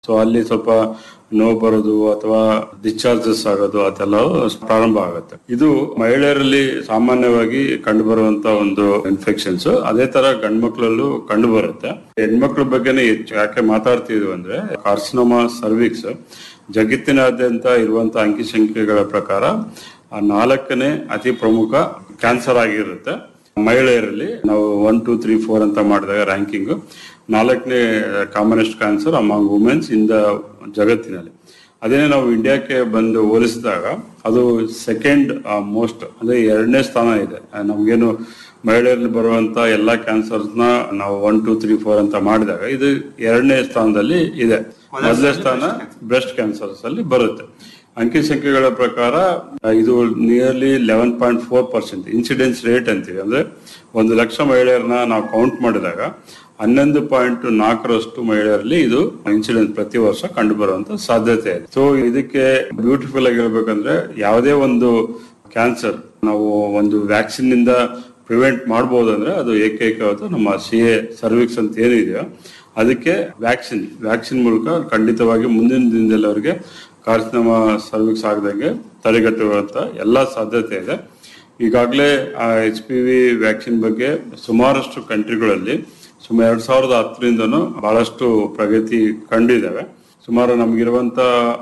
so ಅಲ್ಲಿ ಸ್ವಲ್ಪ ನೋವು ಬರೋದು ಅಥವಾ ಡಿಸ್ಚಾರ್ಜಸ್ ಆಗೋದು ಅದೆಲ್ಲ ಪ್ರಾರಂಭ ಆಗುತ್ತೆ ಇದು ಮಹಿಳೆಯರಲ್ಲಿ ಸಾಮಾನ್ಯವಾಗಿ ಕಂಡು ಬರುವಂತ ಒಂದು ಇನ್ಫೆಕ್ಷನ್ಸ್ ಅದೇ ತರ ಗಂಡು ಮಕ್ಕಳಲ್ಲೂ ಕಂಡು ಬರುತ್ತೆ ಹೆಣ್ಮಕ್ಳ ಬಗ್ಗೆನೇ ಹೆಚ್ಚು ಯಾಕೆ ಮಾತಾಡ್ತಿದ್ವಿ ಅಂದ್ರೆ ಕಾರ್ಸಿನೋಮಾ ಸರ್ವಿಕ್ಸ್ ಜಗತ್ತಿನಾದ್ಯಂತ ಇರುವಂತ ಅಂಕಿಸಂಖ್ಯೆಗಳ ಪ್ರಕಾರ ಆ ನಾಲ್ಕನೇ ಅತಿ ಪ್ರಮುಖ ಕ್ಯಾನ್ಸರ್ ಆಗಿರುತ್ತೆ ಮಹಿಳೆಯರಲ್ಲಿ ನಾವು ಒನ್ ಟೂ ತ್ರೀ ಫೋರ್ ಅಂತ ಮಾಡಿದಾಗ ರ್ಯಾಂಕಿಂಗ್ ನಾಲ್ಕನೇ commonest cancer among womens in the ಜಗತ್ತಿನಲ್ಲಿ ಅದೇನೇ ನಾವು ಇಂಡಿಯಾಕ್ಕೆ ಬಂದು ಹೋಲಿಸಿದಾಗ ಅದು ಸೆಕೆಂಡ್ ಮೋಸ್ಟ್ ಅಂದ್ರೆ ಎರಡನೇ ಸ್ಥಾನ ಇದೆ ಆ, ನಮ್ಗೇನು ಮಹಿಳೆಯರಲ್ಲಿ ಬರುವಂತ ಎಲ್ಲಾ ಕ್ಯಾನ್ಸರ್ಸ್ನ ನಾವು ಒನ್ ಟೂ ತ್ರೀ ಫೋರ್ ಅಂತ ಮಾಡಿದಾಗ ಇದು ಎರಡನೇ ಸ್ಥಾನದಲ್ಲಿ ಇದೆ ಮೊದಲನೇ ಸ್ಥಾನ ಬ್ರೆಸ್ಟ್ ಕ್ಯಾನ್ಸರ್ಸ್ ಅಲ್ಲಿ ಬರುತ್ತೆ ಅಂಕಿ ಸಂಖ್ಯೆಗಳ ಪ್ರಕಾರ ಆ, ಇದು nearly eleven point four percent incidence rate ಅಂತೀವಿ ಅಂದ್ರೆ ಒಂದು ಲಕ್ಷ ಮಹಿಳೆಯರನ್ನ ನಾವು ಕೌಂಟ್ ಮಾಡಿದಾಗ ಹನ್ನೊಂದು ಪಾಯಿಂಟ್ ನಾಲ್ಕರಷ್ಟು ಮಹಿಳೆಯರಲ್ಲಿ ಇದು ಇನ್ಸಿಡೆನ್ಸ್ ಪ್ರತಿ ವರ್ಷ ಕಂಡು ಬರುವಂತ ಸಾಧ್ಯತೆ ಇದೆ ಸೊ ಇದಕ್ಕೆ ಬ್ಯೂಟಿಫುಲ್ ಆಗಿ ಹೇಳ್ಬೇಕಂದ್ರೆ ಯಾವುದೇ ಒಂದು ಕ್ಯಾನ್ಸರ್ ನಾವು ಒಂದು ವ್ಯಾಕ್ಸಿನ್ ನಿಂದ ಪ್ರಿವೆಂಟ್ ಮಾಡಬಹುದು ಅಂದ್ರೆ ಅದು ಏಕೈಕವಾದ ನಮ್ಮ ಸಿ ಎ ಸರ್ವಿಕ್ಸ್ ಅಂತ ಏನಿದೆಯೋ ಅದಕ್ಕೆ ವ್ಯಾಕ್ಸಿನ್ ವ್ಯಾಕ್ಸಿನ್ ಮೂಲಕ ಖಂಡಿತವಾಗಿ ಮುಂದಿನ ದಿನದಲ್ಲಿ ಅವರಿಗೆ ಕಾರ್ಸಿನೋಮಾ ಸರ್ವಿಕ್ಸ್ ಆಗದಂಗೆ ತಡೆಗಟ್ಟುವಂತ ಎಲ್ಲಾ ಸಾಧ್ಯತೆ ಇದೆ ಈಗಾಗಲೇ ಎಚ್ ಪಿ ವಿ ವ್ಯಾಕ್ಸಿನ್ ಬಗ್ಗೆ ಸುಮಾರಷ್ಟು ಕಂಟ್ರಿಗಳಲ್ಲಿ ಸುಮಾರು ಎರಡ್ ಸಾವಿರದ ಹತ್ತರಿಂದನೂ ಬಹಳಷ್ಟು ಪ್ರಗತಿ ಕಂಡಿದ್ದಾವೆ ಸುಮಾರು ನಮಗಿರುವಂತ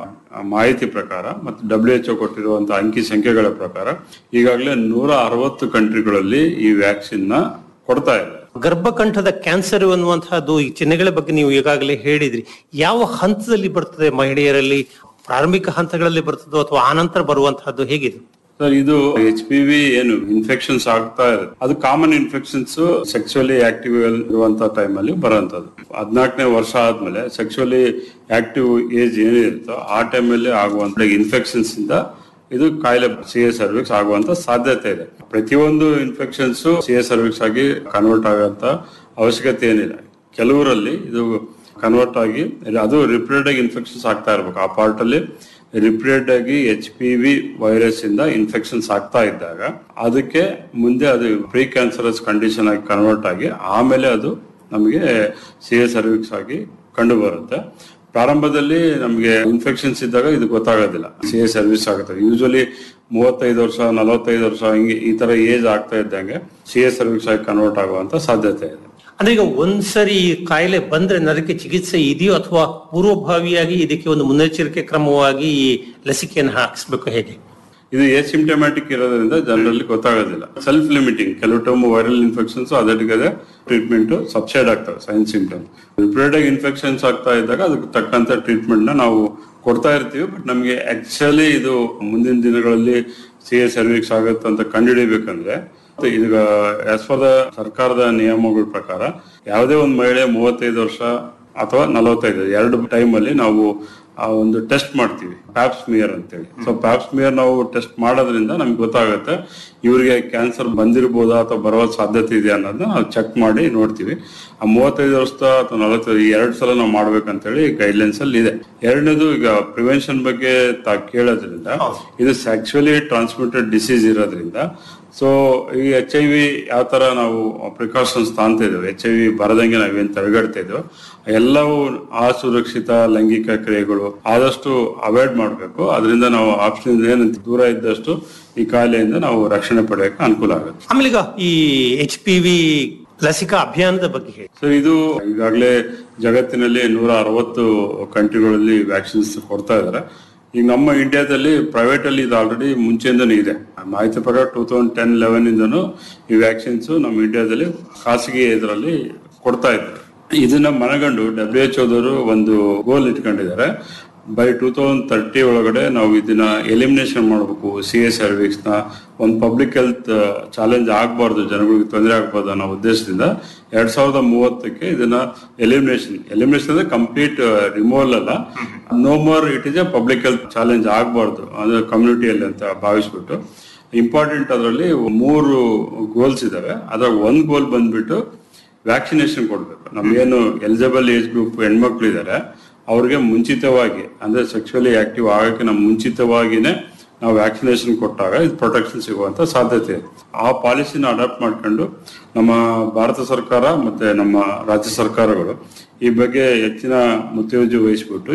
ಮಾಹಿತಿ ಪ್ರಕಾರ ಮತ್ತು ಡಬ್ಲ್ಯೂ ಎಚ್ ಕೊಟ್ಟಿರುವಂತ ಅಂಕಿ ಸಂಖ್ಯೆಗಳ ಪ್ರಕಾರ ಈಗಾಗಲೇ ನೂರ ಅರವತ್ತು ಕಂಟ್ರಿಗಳಲ್ಲಿ ಈ ವ್ಯಾಕ್ಸಿನ್ ನ ಕೊಡ್ತಾ ಇದೆ ಗರ್ಭಕಂಠದ ಕ್ಯಾನ್ಸರ್ ಅನ್ನುವಂತಹದ್ದು ಈ ಚಿಹ್ನೆಗಳ ಬಗ್ಗೆ ನೀವು ಈಗಾಗಲೇ ಹೇಳಿದ್ರಿ ಯಾವ ಹಂತದಲ್ಲಿ ಬರ್ತದೆ ಮಹಿಳೆಯರಲ್ಲಿ ಪ್ರಾರಂಭಿಕ ಹಂತಗಳಲ್ಲಿ ಬರ್ತದೋ ಅಥವಾ ಆನಂತರ ಬರುವಂತಹದ್ದು ಹೇಗಿದೆ ಸರ್ ಇದು ಎಚ್ ಪಿ ವಿ ಏನು ಇನ್ಫೆಕ್ಷನ್ಸ್ ಆಗ್ತಾ ಇರುತ್ತೆ ಅದು ಕಾಮನ್ ಇನ್ಫೆಕ್ಷನ್ಸ್ ಸೆಕ್ಸುವಲಿ ಆಕ್ಟಿವ್ ಇರುವಂತ ಟೈಮ್ ಅಲ್ಲಿ ಬರುವಂತದ್ದು ಹದಿನಾಲ್ಕನೇ ವರ್ಷ ಆದ್ಮೇಲೆ ಸೆಕ್ಸುವಲಿ ಆಕ್ಟಿವ್ ಏಜ್ ಏನಿರುತ್ತೋ ಆ ಟೈಮ್ ಅಲ್ಲಿ ಆಗುವಂತ ಇನ್ಫೆಕ್ಷನ್ಸ್ ಇಂದ ಇದು ಕಾಯಿಲೆ ಸಿ ಎ ಸರ್ವಿಕ್ಸ್ ಆಗುವಂತ ಸಾಧ್ಯತೆ ಇದೆ ಪ್ರತಿಯೊಂದು ಇನ್ಫೆಕ್ಷನ್ಸ್ ಸಿ ಎ ಸರ್ವಿಕ್ಸ್ ಆಗಿ ಕನ್ವರ್ಟ್ ಆಗುವಂತ ಅವಶ್ಯಕತೆ ಏನಿಲ್ಲ ಕೆಲವರಲ್ಲಿ ಇದು ಕನ್ವರ್ಟ್ ಆಗಿ ಅದು ರಿಪೀಟೆಡ್ ಇನ್ಫೆಕ್ಷನ್ಸ್ ಆಗ್ತಾ ಇರ್ಬೇಕು ಆ ಪಾರ್ಟ್ ಅಲ್ಲಿ ರಿಪೀಟೆಡ್ ಆಗಿ ಎಚ್ ಪಿ ವಿ ವೈರಸ್ ಇಂದ ಇನ್ಫೆಕ್ಷನ್ಸ್ ಆಗ್ತಾ ಇದ್ದಾಗ ಅದಕ್ಕೆ ಮುಂದೆ ಅದು ಪ್ರೀ ಕ್ಯಾನ್ಸರಸ್ ಕಂಡೀಷನ್ ಆಗಿ ಕನ್ವರ್ಟ್ ಆಗಿ ಆಮೇಲೆ ಅದು ನಮಗೆ ಸಿ ಎ ಸರ್ವಿಕ್ಸ್ ಆಗಿ ಕಂಡು ಬರುತ್ತೆ ಪ್ರಾರಂಭದಲ್ಲಿ ನಮಗೆ ಇನ್ಫೆಕ್ಷನ್ಸ್ ಇದ್ದಾಗ ಇದು ಗೊತ್ತಾಗೋದಿಲ್ಲ ಸಿ ಎ ಸರ್ವಿಸ್ ಆಗುತ್ತೆ ಯೂಶಲಿ ಮೂವತ್ತೈದು ವರ್ಷ ನಲವತ್ತೈದು ವರ್ಷ ಹಿಂಗೆ ಈ ತರ ಏಜ್ ಆಗ್ತಾ ಇದ್ದಂಗೆ ಸಿ ಎ ಸರ್ವಿಕ್ಸ್ ಆಗಿ ಕನ್ವರ್ಟ್ ಆಗುವಂತ ಸಾಧ್ಯತೆ ಇದೆ ಅಂದ್ರೆ ಈಗ ಒಂದ್ಸರಿ ಈ ಕಾಯಿಲೆ ಬಂದ್ರೆ ಅದಕ್ಕೆ ಚಿಕಿತ್ಸೆ ಇದೆಯೋ ಅಥವಾ ಪೂರ್ವಭಾವಿಯಾಗಿ ಇದಕ್ಕೆ ಒಂದು ಮುನ್ನೆಚ್ಚರಿಕೆ ಕ್ರಮವಾಗಿ ಈ ಲಸಿಕೆಯನ್ನು ಹಾಕಿಸ್ಬೇಕು ಹೇಗೆ ಇದು ಸಿಂಪ್ಟಮ್ಯಾಟಿಕ್ ಇರೋದ್ರಿಂದ ಜನರಲ್ಲಿ ಗೊತ್ತಾಗೋದಿಲ್ಲ ಸೆಲ್ಫ್ ಲಿಮಿಟಿಂಗ್ ಕೆಲವು ಟೈಮ್ ವೈರಲ್ ಇನ್ಫೆಕ್ಷನ್ಸ್ ಅದಕ್ಕೆ ಟ್ರೀಟ್ಮೆಂಟ್ ಸಬ್ಸೈಡ್ ಆಗ್ತವೆ ಸೈನ್ ಸಿಂಪ್ಟಮ್ ರಿಪೀಟೆಡ್ ಇನ್ಫೆಕ್ಷನ್ಸ್ ಆಗ್ತಾ ಇದ್ದಾಗ ಅದಕ್ಕೆ ತಕ್ಕಂತ ಟ್ರೀಟ್ಮೆಂಟ್ ನ ನಾವು ಕೊಡ್ತಾ ಇರ್ತೀವಿ ಬಟ್ ನಮಗೆ ಆಕ್ಚುಲಿ ಇದು ಮುಂದಿನ ದಿನಗಳಲ್ಲಿ ಸಿ ಎ ಸರ್ವಿಕ್ಸ್ ಆಗುತ್ತೆ ಅಂತ ಕಂಡುಹಿಡಿಬೇಕಂದ್ರೆ ಈಗ ಆಸ್ ಫಾರ್ ದ ಸರ್ಕಾರದ ನಿಯಮಗಳ ಪ್ರಕಾರ ಯಾವುದೇ ಒಂದು ಮಹಿಳೆ ಮೂವತ್ತೈದು ವರ್ಷ ಅಥವಾ ನಲವತ್ತೈದು ಎರಡು ಟೈಮ್ ಅಲ್ಲಿ ನಾವು ಆ ಒಂದು ಟೆಸ್ಟ್ ಮಾಡ್ತೀವಿ ಪ್ಯಾಪ್ಸ್ಮಿಯರ್ ಅಂತೇಳಿ ಸೊ ಪ್ಯಾಪ್ಸ್ಮಿಯರ್ ನಾವು ಟೆಸ್ಟ್ ಮಾಡೋದ್ರಿಂದ ನಮ್ಗೆ ಗೊತ್ತಾಗುತ್ತೆ ಇವರಿಗೆ ಕ್ಯಾನ್ಸರ್ ಬಂದಿರ್ಬೋದಾ ಅಥವಾ ಬರುವ ಸಾಧ್ಯತೆ ಇದೆ ಅನ್ನೋದನ್ನ ನಾವು ಚೆಕ್ ಮಾಡಿ ನೋಡ್ತೀವಿ ಆ ಮೂವತ್ತೈದು ವರ್ಷದ ಅಥವಾ ನಲವತ್ತೈದು ಈ ಎರಡು ಸಲ ನಾವು ಮಾಡ್ಬೇಕಂತೇಳಿ ಗೈಡ್ಲೈನ್ಸ್ ಅಲ್ಲಿ ಇದೆ ಎರಡನೇದು ಈಗ ಪ್ರಿವೆನ್ಷನ್ ಬಗ್ಗೆ ತಾ ಕೇಳೋದ್ರಿಂದ ಇದು ಸೆಕ್ಚುಲಿ ಟ್ರಾನ್ಸ್ಮಿಟೆಡ್ ಡಿಸೀಸ್ ಇರೋದ್ರಿಂದ ಸೊ ಈ ಎಚ್ ಐ ವಿ ಯಾವ ತರ ನಾವು ಪ್ರಿಕಾಷನ್ಸ್ ತಾಂತ ಇದ್ದೇವೆ ಎಚ್ ಐ ವಿ ಬರದಂಗೆ ನಾವೇನ್ ತಡೆಗಟ್ತಾ ಇದ್ದೇವೆ ಎಲ್ಲವೂ ಅಸುರಕ್ಷಿತ ಲೈಂಗಿಕ ಕ್ರಿಯೆಗಳು ಆದಷ್ಟು ಅವಾಯ್ಡ್ ಮಾಡಬೇಕು ಅದರಿಂದ ನಾವು ಆಪ್ಷನ್ ಏನಂತ ದೂರ ಇದ್ದಷ್ಟು ಈ ಕಾಯಿಲೆಯಿಂದ ನಾವು ರಕ್ಷಣೆ ಪಡೆಯಕ್ಕೆ ಅನುಕೂಲ ಆಗುತ್ತೆ ಆಮೇಲೆ ಈಗ ಈ ಎಚ್ ಪಿ ವಿ ಲಸಿಕಾ ಅಭಿಯಾನದ ಬಗ್ಗೆ ಹೇಳಿ ಸೊ ಇದು ಈಗಾಗಲೇ ಜಗತ್ತಿನಲ್ಲಿ ನೂರ ಅರವತ್ತು ಕಂಟ್ರಿಗಳಲ್ಲಿ ವ್ಯಾಕ್ಸಿನ್ಸ್ ಕೊಡ್ತಾ ಇದ್ದಾರೆ ಈಗ ನಮ್ಮ ಇಂಡಿಯಾದಲ್ಲಿ ಪ್ರೈವೇಟ್ ಅಲ್ಲಿ ಇದು ಆಲ್ರೆಡಿ ಮುಂಚೆಯಿಂದನೂ ಇದೆ ಮಾಹಿತಿ ಪ್ರಕಾರ ಟೂ ತೌಸಂಡ್ ಟೆನ್ ಲೆವೆನ್ ಇಂದನೂ ಈ ವ್ಯಾಕ್ಸಿನ್ಸ್ ನಮ್ಮ ಇಂಡಿಯಾದಲ್ಲಿ ಖಾಸಗಿ ಇದರಲ್ಲಿ ಕೊಡ್ತಾ ಇದ್ದಾರೆ ಇದನ್ನ ಮನಗಂಡು ಡಬ್ಲ್ಯೂ ಎಚ್ ಓದವರು ಒಂದು ಗೋಲ್ ಇಟ್ಕೊಂಡಿದ್ದಾರೆ ಬೈ ಟೂ ತೌಸಂಡ್ ತರ್ಟಿ ಒಳಗಡೆ ನಾವು ಇದನ್ನ ಎಲಿಮಿನೇಷನ್ ಮಾಡಬೇಕು ಸಿ ಎ ಸರ್ವಿಕ್ಸ್ ನ ಒಂದು ಪಬ್ಲಿಕ್ ಹೆಲ್ತ್ ಚಾಲೆಂಜ್ ಆಗಬಾರ್ದು ಜನಗಳಿಗೆ ತೊಂದರೆ ಆಗಬಾರ್ದು ಅನ್ನೋ ಉದ್ದೇಶದಿಂದ ಎರಡ್ ಸಾವಿರದ ಮೂವತ್ತಕ್ಕೆ ಇದನ್ನ ಎಲಿಮಿನೇಷನ್ ಎಲಿಮಿನೇಷನ್ ಅಂದ್ರೆ ಕಂಪ್ಲೀಟ್ ರಿಮೂವಲ್ ಅಲ್ಲ no more it is a public health challenge ಆಗಬಾರ್ದು ಅಂದ್ರೆ ಕಮ್ಯುನಿಟಿಯಲ್ಲಿ ಅಂತ ಭಾವಿಸ್ಬಿಟ್ಟು ಇಂಪಾರ್ಟೆಂಟ್ ಅದರಲ್ಲಿ ಮೂರು ಗೋಲ್ಸ್ ಇದಾವೆ ಅದ್ರಾಗ ಒಂದ್ ಗೋಲ್ ಬಂದ್ಬಿಟ್ಟು ವ್ಯಾಕ್ಸಿನೇಷನ್ ಕೊಡ್ಬೇಕು ನಮ್ಗೇನು ಎಲಿಜಿಬಲ್ ಏಜ್ ಗ್ರೂಪ್ ಹೆಣ್ಮಕ್ಳು ಇದ್ದಾರೆ ಅವ್ರಿಗೆ ಮುಂಚಿತವಾಗಿ ಅಂದ್ರೆ ಸೆಕ್ಸುವಲಿ ಆಕ್ಟಿವ್ ಆಗಕ್ಕೆ ನಮ್ಮ ಮುಂಚಿತವಾಗಿನೇ ನಾವು ವ್ಯಾಕ್ಸಿನೇಷನ್ ಕೊಟ್ಟಾಗ ಇದು ಪ್ರೊಟೆಕ್ಷನ್ ಸಿಗುವಂತ ಸಾಧ್ಯತೆ ಇದೆ ಆ ಪಾಲಿಸಿನ ಅಡಾಪ್ಟ್ ಮಾಡ್ಕೊಂಡು ನಮ್ಮ ಭಾರತ ಸರ್ಕಾರ ಮತ್ತೆ ನಮ್ಮ ರಾಜ್ಯ ಸರ್ಕಾರಗಳು ಈ ಬಗ್ಗೆ ಹೆಚ್ಚಿನ ಮುತುವರ್ಜಿ ವಹಿಸ್ಬಿಟ್ಟು